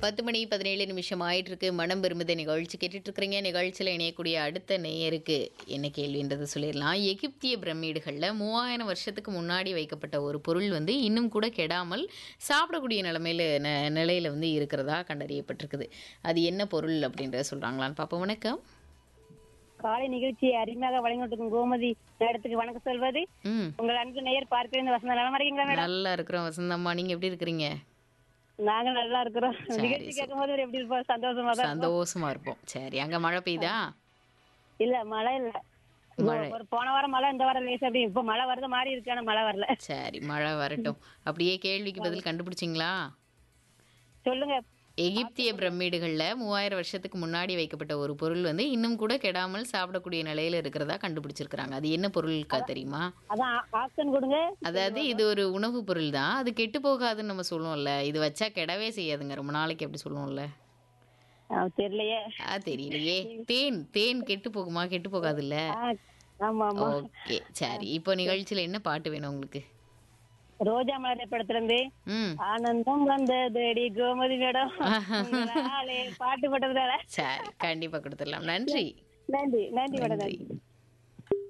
பத்து மணி பதினேழு நிமிஷம் ஆயிட்டு இருக்கு மனம் பெருமித நிகழ்ச்சி கேட்டுட்டு இருக்கிறீங்க நிகழ்ச்சியில் இணையக்கூடிய அடுத்த நேயருக்கு என்ன கேள்வின்றதை சொல்லிடலாம் எகிப்திய பிரமிடுகளில் மூவாயிரம் வருஷத்துக்கு முன்னாடி வைக்கப்பட்ட ஒரு பொருள் வந்து இன்னும் கூட கெடாமல் சாப்பிடக்கூடிய நிலமையில ந நிலையில் வந்து இருக்கிறதா கண்டறியப்பட்டிருக்குது அது என்ன பொருள் அப்படின்றத சொல்கிறாங்களான்னு பார்ப்போம் வணக்கம் காலை நிகழ்ச்சியை அருமையாக வழங்கிட்டு கோமதி இடத்துக்கு வணக்கம் சொல்வது ம் உங்கள் அன்பு நேயர் பார்க்கிறேன் வசந்த நலமா இருக்கீங்களா மேடம் நல்லா இருக்கிறோம் வசந்தம்மா நீங்கள் எப்படி இருக்கிறீங்க நாங்க நல்லா இருக்கிறோம் நிகழ்ச்சி கேட்கும் போது எப்படி இருப்போம் சந்தோஷமா தான் சந்தோஷமா இருப்போம் சரி அங்கே மழை பெய்யுதா இல்ல மழை இல்ல மழை. ஒரு போன வாரம் மழை இந்த வாரம் லேசா அப்படி இப்ப மழை வருது மாறி இருக்கு ஆனா மழை வரல சரி மழை வரட்டும் அப்படியே கேள்விக்கு பதில் கண்டுபிடிச்சிங்களா சொல்லுங்க எகிப்திய பிரமிடுகளில் மூவாயிரம் வருஷத்துக்கு முன்னாடி வைக்கப்பட்ட ஒரு பொருள் வந்து இன்னும் கூட கெடாமல் சாப்பிடக்கூடிய நிலையில இருக்கிறதா கண்டுபிடிச்சிருக்கிறாங்க அது என்ன பொருளுக்கா தெரியுமா அதான் ஆப்ஷன் கொடுங்க அதாவது இது ஒரு உணவு பொருள் தான் அது கெட்டு போகாதுன்னு நம்ம சொல்லுவோம்ல இது வச்சா கெடவே செய்யாதுங்க ரொம்ப நாளைக்கு அப்படி சொல்லுவோம்ல ஆ, தெரியலையே ஆ தெரியலையே தேன் தேன் கெட்டு போகுமா கெட்டு போகாதுல்ல ஆ, ஆமா ஆமா ஓகே சரி இப்போ நிகழ்ச்சியில என்ன பாட்டு வேணும் உங்களுக்கு ரோஜா மலர் படத்துல இருந்து ம் ஆனந்தம் வந்ததடி கோமதி மேடம் உங்களாலே பாட்டு போட்டதுனால சரி கண்டிப்பா கொடுத்துடலாம் நன்றி நன்றி நன்றி மேடம் நன்றி